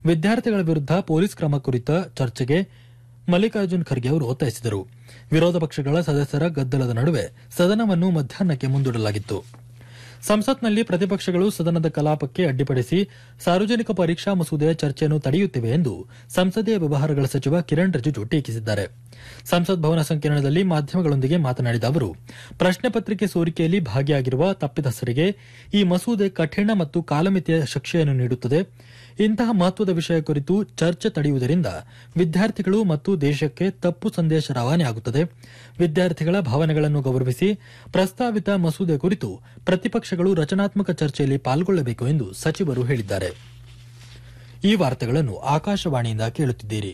ವಿದ್ಯಾರ್ಥಿಗಳ ವಿರುದ್ಧ ಪೊಲೀಸ್ ಕ್ರಮ ಕುರಿತ ಚರ್ಚೆಗೆ ಮಲ್ಲಿಕಾರ್ಜುನ್ ಖರ್ಗೆ ಅವರು ಒತ್ತಾಯಿಸಿದರು ವಿರೋಧ ಪಕ್ಷಗಳ ಸದಸ್ಯರ ಗದ್ದಲದ ನಡುವೆ ಸದನವನ್ನು ಮಧ್ಯಾಹ್ನಕ್ಕೆ ಮುಂದೂಡಲಾಗಿತ್ತು ಸಂಸತ್ನಲ್ಲಿ ಪ್ರತಿಪಕ್ಷಗಳು ಸದನದ ಕಲಾಪಕ್ಕೆ ಅಡ್ಡಿಪಡಿಸಿ ಸಾರ್ವಜನಿಕ ಪರೀಕ್ಷಾ ಮಸೂದೆಯ ಚರ್ಚೆಯನ್ನು ತಡೆಯುತ್ತಿವೆ ಎಂದು ಸಂಸದೀಯ ವ್ಯವಹಾರಗಳ ಸಚಿವ ಕಿರಣ್ ರಿಜಿಜು ಟೀಕಿಸಿದ್ದಾರೆ ಸಂಸತ್ ಭವನ ಸಂಕೀರ್ಣದಲ್ಲಿ ಮಾಧ್ಯಮಗಳೊಂದಿಗೆ ಮಾತನಾಡಿದ ಅವರು ಪ್ರಶ್ನೆ ಪತ್ರಿಕೆ ಸೋರಿಕೆಯಲ್ಲಿ ಭಾಗಿಯಾಗಿರುವ ತಪ್ಪಿತಸ್ಥರಿಗೆ ಈ ಮಸೂದೆ ಕಠಿಣ ಮತ್ತು ಕಾಲಮಿತಿಯ ಶಿಕ್ಷೆಯನ್ನು ನೀಡುತ್ತದೆ ಇಂತಹ ಮಹತ್ವದ ವಿಷಯ ಕುರಿತು ಚರ್ಚೆ ತಡೆಯುವುದರಿಂದ ವಿದ್ಯಾರ್ಥಿಗಳು ಮತ್ತು ದೇಶಕ್ಕೆ ತಪ್ಪು ಸಂದೇಶ ರವಾನೆಯಾಗುತ್ತದೆ ವಿದ್ಯಾರ್ಥಿಗಳ ಭಾವನೆಗಳನ್ನು ಗೌರವಿಸಿ ಪ್ರಸ್ತಾವಿತ ಮಸೂದೆ ಕುರಿತು ಪ್ರತಿಪಕ್ಷಗಳು ರಚನಾತ್ಮಕ ಚರ್ಚೆಯಲ್ಲಿ ಪಾಲ್ಗೊಳ್ಳಬೇಕು ಎಂದು ಸಚಿವರು ಹೇಳಿದ್ದಾರೆ ಈ ವಾರ್ತೆಗಳನ್ನು ಆಕಾಶವಾಣಿಯಿಂದ ಕೇಳುತ್ತಿದ್ದೀರಿ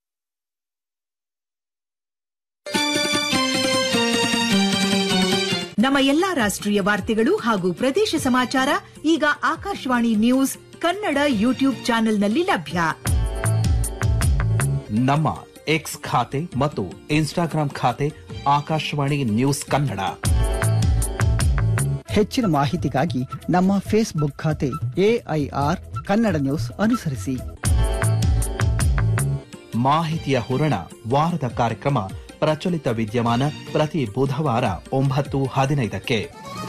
ನಮ್ಮ ಎಲ್ಲಾ ರಾಷ್ಟ್ರೀಯ ವಾರ್ತೆಗಳು ಹಾಗೂ ಪ್ರದೇಶ ಸಮಾಚಾರ ಈಗ ಆಕಾಶವಾಣಿ ನ್ಯೂಸ್ ಕನ್ನಡ ಯೂಟ್ಯೂಬ್ ಚಾನೆಲ್ನಲ್ಲಿ ಲಭ್ಯ ನಮ್ಮ ಎಕ್ಸ್ ಖಾತೆ ಮತ್ತು ಇನ್ಸ್ಟಾಗ್ರಾಂ ಖಾತೆ ಆಕಾಶವಾಣಿ ನ್ಯೂಸ್ ಕನ್ನಡ ಹೆಚ್ಚಿನ ಮಾಹಿತಿಗಾಗಿ ನಮ್ಮ ಫೇಸ್ಬುಕ್ ಖಾತೆ ಎಐಆರ್ ಕನ್ನಡ ನ್ಯೂಸ್ ಅನುಸರಿಸಿ ಮಾಹಿತಿಯ ಹೂರಣ ವಾರದ ಕಾರ್ಯಕ್ರಮ ಪ್ರಚಲಿತ ವಿದ್ಯಮಾನ ಪ್ರತಿ ಬುಧವಾರ ಒಂಬತ್ತು ಹದಿನೈದಕ್ಕೆ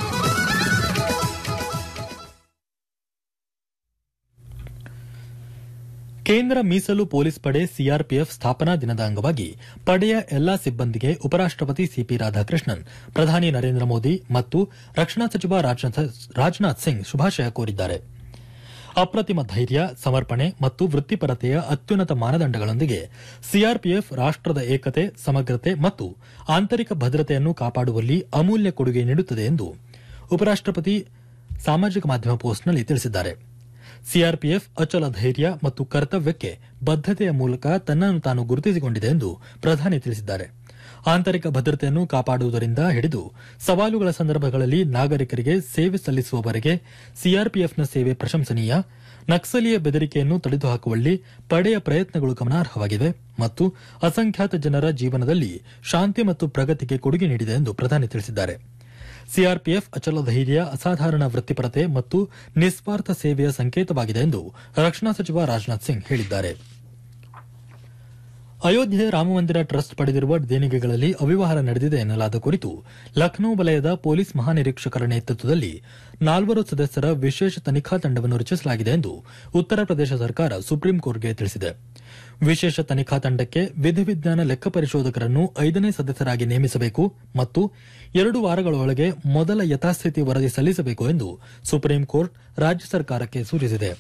ಕೇಂದ್ರ ಮೀಸಲು ಪೊಲೀಸ್ ಪಡೆ ಸಿಆರ್ಪಿಎಫ್ ಸ್ಥಾಪನಾ ದಿನದ ಅಂಗವಾಗಿ ಪಡೆಯ ಎಲ್ಲಾ ಸಿಬ್ಬಂದಿಗೆ ಉಪರಾಷ್ಟಪತಿ ಸಿಪಿ ರಾಧಾಕೃಷ್ಣನ್ ಪ್ರಧಾನಿ ನರೇಂದ್ರ ಮೋದಿ ಮತ್ತು ರಕ್ಷಣಾ ಸಚಿವ ರಾಜನಾಥ್ ಸಿಂಗ್ ಶುಭಾಶಯ ಕೋರಿದ್ದಾರೆ ಅಪ್ರತಿಮ ಧೈರ್ಯ ಸಮರ್ಪಣೆ ಮತ್ತು ವೃತ್ತಿಪರತೆಯ ಅತ್ಯುನ್ನತ ಮಾನದಂಡಗಳೊಂದಿಗೆ ಸಿಆರ್ಪಿಎಫ್ ರಾಷ್ಟದ ಏಕತೆ ಸಮಗ್ರತೆ ಮತ್ತು ಆಂತರಿಕ ಭದ್ರತೆಯನ್ನು ಕಾಪಾಡುವಲ್ಲಿ ಅಮೂಲ್ಯ ಕೊಡುಗೆ ನೀಡುತ್ತದೆ ಎಂದು ಉಪರಾಷ್ಟಪತಿ ಸಾಮಾಜಿಕ ಮಾಧ್ಯಮ ಪೋಸ್ಟ್ನಲ್ಲಿ ತಿಳಿಸಿದ್ದಾರೆ ಸಿಆರ್ಪಿಎಫ್ ಅಚಲ ಧೈರ್ಯ ಮತ್ತು ಕರ್ತವ್ಯಕ್ಕೆ ಬದ್ದತೆಯ ಮೂಲಕ ತನ್ನನ್ನು ತಾನು ಗುರುತಿಸಿಕೊಂಡಿದೆ ಎಂದು ಪ್ರಧಾನಿ ತಿಳಿಸಿದ್ದಾರೆ ಆಂತರಿಕ ಭದ್ರತೆಯನ್ನು ಕಾಪಾಡುವುದರಿಂದ ಹಿಡಿದು ಸವಾಲುಗಳ ಸಂದರ್ಭಗಳಲ್ಲಿ ನಾಗರಿಕರಿಗೆ ಸೇವೆ ಸಲ್ಲಿಸುವವರೆಗೆ ಸಿಆರ್ಪಿಎಫ್ನ ಸೇವೆ ಪ್ರಶಂಸನೀಯ ನಕ್ಸಲೀಯ ಬೆದರಿಕೆಯನ್ನು ತೊಡೆದುಹಾಕುವಲ್ಲಿ ಪಡೆಯ ಪ್ರಯತ್ನಗಳು ಗಮನಾರ್ಹವಾಗಿವೆ ಮತ್ತು ಅಸಂಖ್ಯಾತ ಜನರ ಜೀವನದಲ್ಲಿ ಶಾಂತಿ ಮತ್ತು ಪ್ರಗತಿಗೆ ಕೊಡುಗೆ ನೀಡಿದೆ ಎಂದು ಪ್ರಧಾನಿ ತಿಳಿಸಿದ್ದಾರೆ ಸಿಆರ್ಪಿಎಫ್ ಅಚಲ ಧೈರ್ಯ ಅಸಾಧಾರಣ ವೃತ್ತಿಪರತೆ ಮತ್ತು ನಿಸ್ವಾರ್ಥ ಸೇವೆಯ ಸಂಕೇತವಾಗಿದೆ ಎಂದು ರಕ್ಷಣಾ ಸಚಿವ ರಾಜನಾಥ್ ಸಿಂಗ್ ಹೇಳಿದ್ದಾರೆ ಅಯೋಧ್ಯೆ ರಾಮಮಂದಿರ ಟ್ರಸ್ಟ್ ಪಡೆದಿರುವ ದೇಣಿಗೆಗಳಲ್ಲಿ ಅವ್ಯವಹಾರ ನಡೆದಿದೆ ಎನ್ನಲಾದ ಕುರಿತು ಲಖನೌ ವಲಯದ ಪೊಲೀಸ್ ಮಹಾನಿರೀಕ್ಷಕರ ನೇತೃತ್ವದಲ್ಲಿ ನಾಲ್ವರು ಸದಸ್ಯರ ವಿಶೇಷ ತನಿಖಾ ತಂಡವನ್ನು ರಚಿಸಲಾಗಿದೆ ಎಂದು ಉತ್ತರ ಪ್ರದೇಶ ಸರ್ಕಾರ ಸುಪ್ರೀಂ ಕೋರ್ಟ್ಗೆ ತಿಳಿಸಿದೆ ವಿಶೇಷ ತನಿಖಾ ತಂಡಕ್ಕೆ ವಿಧಿವಿಜ್ಞಾನ ಲೆಕ್ಕ ಪರಿಶೋಧಕರನ್ನು ಐದನೇ ಸದಸ್ಯರಾಗಿ ನೇಮಿಸಬೇಕು ಮತ್ತು ಎರಡು ವಾರಗಳೊಳಗೆ ಮೊದಲ ಯಥಾಸ್ಥಿತಿ ವರದಿ ಸಲ್ಲಿಸಬೇಕು ಎಂದು ಸುಪ್ರೀಂ ಕೋರ್ಟ್ ರಾಜ್ಯ ಸರ್ಕಾರಕ್ಕೆ ಸೂಚಿಸಿದೆ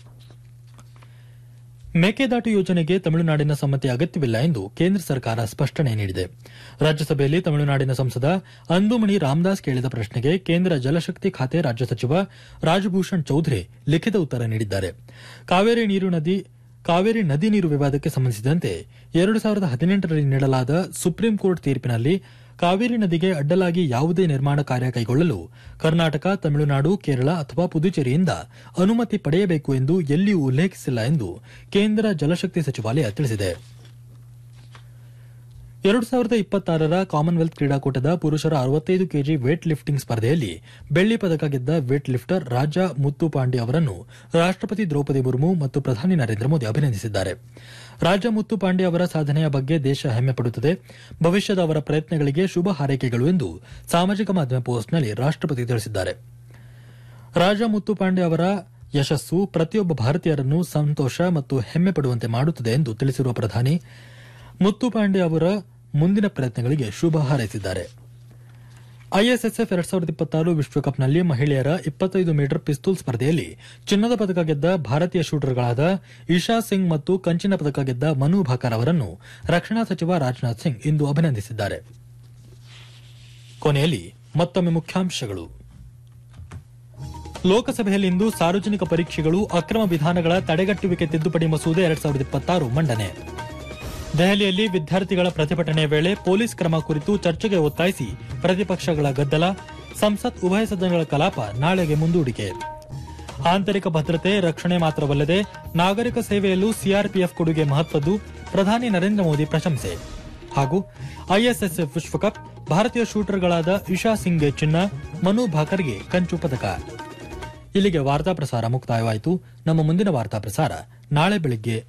ಮೇಕೆದಾಟು ಯೋಜನೆಗೆ ತಮಿಳುನಾಡಿನ ಸಮ್ಮತಿ ಅಗತ್ಯವಿಲ್ಲ ಎಂದು ಕೇಂದ್ರ ಸರ್ಕಾರ ಸ್ಪಷ್ಟನೆ ನೀಡಿದೆ ರಾಜ್ಯಸಭೆಯಲ್ಲಿ ತಮಿಳುನಾಡಿನ ಸಂಸದ ಅಂಬುಮಣಿ ರಾಮದಾಸ್ ಕೇಳಿದ ಪ್ರಶ್ನೆಗೆ ಕೇಂದ್ರ ಜಲಶಕ್ತಿ ಖಾತೆ ರಾಜ್ಯ ಸಚಿವ ರಾಜಭೂಷಣ್ ಚೌಧರಿ ಲಿಖಿತ ಉತ್ತರ ನೀಡಿದ್ದಾರೆ ಕಾವೇರಿ ನೀರು ನದಿ ಕಾವೇರಿ ನದಿ ನೀರು ವಿವಾದಕ್ಕೆ ಸಂಬಂಧಿಸಿದಂತೆ ಎರಡು ಸಾವಿರದ ಹದಿನೆಂಟರಲ್ಲಿ ನೀಡಲಾದ ಸುಪ್ರೀಂ ಕೋರ್ಟ್ ತೀರ್ಪಿನಲ್ಲಿ ಕಾವೇರಿ ನದಿಗೆ ಅಡ್ಡಲಾಗಿ ಯಾವುದೇ ನಿರ್ಮಾಣ ಕಾರ್ಯ ಕೈಗೊಳ್ಳಲು ಕರ್ನಾಟಕ ತಮಿಳುನಾಡು ಕೇರಳ ಅಥವಾ ಪುದುಚೇರಿಯಿಂದ ಅನುಮತಿ ಪಡೆಯಬೇಕು ಎಂದು ಎಲ್ಲಿಯೂ ಉಲ್ಲೇಖಿಸಿಲ್ಲ ಎಂದು ಕೇಂದ್ರ ಜಲಶಕ್ತಿ ಸಚಿವಾಲಯ ತಿಳಿಸಿದೆ ಎರಡು ಸಾವಿರದ ಇಪ್ಪತ್ತಾರರ ಕಾಮನ್ವೆಲ್ತ್ ಕ್ರೀಡಾಕೂಟದ ಪುರುಷರ ಅರವತ್ತೈದು ಕೆಜಿ ವೇಟ್ ಲಿಫ್ಟಿಂಗ್ ಸ್ಪರ್ಧೆಯಲ್ಲಿ ಬೆಳ್ಳಿ ಪದಕ ಗೆದ್ದ ವೇಟ್ ಲಿಫ್ಟರ್ ರಾಜಾ ಮುತ್ತು ಪಾಂಡೆ ಅವರನ್ನು ರಾಷ್ಟಪತಿ ದ್ರೌಪದಿ ಮುರ್ಮು ಮತ್ತು ಪ್ರಧಾನಿ ನರೇಂದ್ರ ಮೋದಿ ಅಭಿನಂದಿಸಿದ್ದಾರೆ ರಾಜ ಮುತ್ತು ಪಾಂಡೆ ಅವರ ಸಾಧನೆಯ ಬಗ್ಗೆ ದೇಶ ಹೆಮ್ಮೆ ಪಡುತ್ತದೆ ಭವಿಷ್ಯದ ಅವರ ಪ್ರಯತ್ನಗಳಿಗೆ ಶುಭ ಹಾರೈಕೆಗಳು ಎಂದು ಸಾಮಾಜಿಕ ಮಾಧ್ಯಮ ಪೋಸ್ಟ್ನಲ್ಲಿ ರಾಷ್ಟಪತಿ ತಿಳಿಸಿದ್ದಾರೆ ರಾಜ ಮುತ್ತು ಪಾಂಡೆ ಅವರ ಯಶಸ್ಸು ಪ್ರತಿಯೊಬ್ಬ ಭಾರತೀಯರನ್ನು ಸಂತೋಷ ಮತ್ತು ಹೆಮ್ಮೆ ಪಡುವಂತೆ ಮಾಡುತ್ತದೆ ಎಂದು ತಿಳಿಸಿರುವ ಪ್ರಧಾನಿ ಮುತ್ತು ಪಾಂಡೆ ಅವರ ಮುಂದಿನ ಪ್ರಯತ್ನಗಳಿಗೆ ಶುಭ ಹಾರೈಸಿದ್ದಾರೆ ಐಎಸ್ಎಸ್ಎಫ್ ಎರಡ್ ಸಾವಿರದ ಇಪ್ಪತ್ತಾರು ವಿಶ್ವಕಪ್ನಲ್ಲಿ ಮಹಿಳೆಯರ ಇಪ್ಪತ್ತೈದು ಮೀಟರ್ ಪಿಸ್ತೂಲ್ ಸ್ಪರ್ಧೆಯಲ್ಲಿ ಚಿನ್ನದ ಪದಕ ಗೆದ್ದ ಭಾರತೀಯ ಶೂಟರ್ಗಳಾದ ಇಶಾ ಸಿಂಗ್ ಮತ್ತು ಕಂಚಿನ ಪದಕ ಗೆದ್ದ ಮನು ಭಾಕರ್ ಅವರನ್ನು ರಕ್ಷಣಾ ಸಚಿವ ರಾಜನಾಥ್ ಸಿಂಗ್ ಇಂದು ಅಭಿನಂದಿಸಿದ್ದಾರೆ ಕೊನೆಯಲ್ಲಿ ಮತ್ತೊಮ್ಮೆ ಮುಖ್ಯಾಂಶಗಳು ಲೋಕಸಭೆಯಲ್ಲಿಂದು ಸಾರ್ವಜನಿಕ ಪರೀಕ್ಷೆಗಳು ಅಕ್ರಮ ವಿಧಾನಗಳ ತಡೆಗಟ್ಟುವಿಕೆ ತಿದ್ದುಪಡಿ ಮಸೂದೆ ಎರಡ್ ಸಾವಿರದ ಇಪ್ಪತ್ತಾರು ಮಂಡನೆ ದೆಹಲಿಯಲ್ಲಿ ವಿದ್ಯಾರ್ಥಿಗಳ ಪ್ರತಿಭಟನೆ ವೇಳೆ ಪೊಲೀಸ್ ಕ್ರಮ ಕುರಿತು ಚರ್ಚೆಗೆ ಒತ್ತಾಯಿಸಿ ಪ್ರತಿಪಕ್ಷಗಳ ಗದ್ದಲ ಸಂಸತ್ ಉಭಯ ಸದನಗಳ ಕಲಾಪ ನಾಳೆಗೆ ಮುಂದೂಡಿಕೆ ಆಂತರಿಕ ಭದ್ರತೆ ರಕ್ಷಣೆ ಮಾತ್ರವಲ್ಲದೆ ನಾಗರಿಕ ಸೇವೆಯಲ್ಲೂ ಸಿಆರ್ಪಿಎಫ್ ಕೊಡುಗೆ ಮಹತ್ವದ್ದು ಪ್ರಧಾನಿ ನರೇಂದ್ರ ಮೋದಿ ಪ್ರಶಂಸೆ ಹಾಗೂ ಐಎಸ್ಎಸ್ಎಫ್ ವಿಶ್ವಕಪ್ ಭಾರತೀಯ ಶೂಟರ್ಗಳಾದ ಇಶಾ ಸಿಂಗ್ಗೆ ಚಿನ್ನ ಮನು ಭಾಕರ್ಗೆ ಕಂಚು ಪದಕ ಇಲ್ಲಿಗೆ ವಾರ್ತಾ ಪ್ರಸಾರ ಮುಕ್ತಾಯವಾಯಿತು ನಮ್ಮ ಮುಂದಿನ ವಾರ್ತಾ ಪ್ರಸಾರ ನಾಳೆ ಬೆಳಿಗ್ಗೆ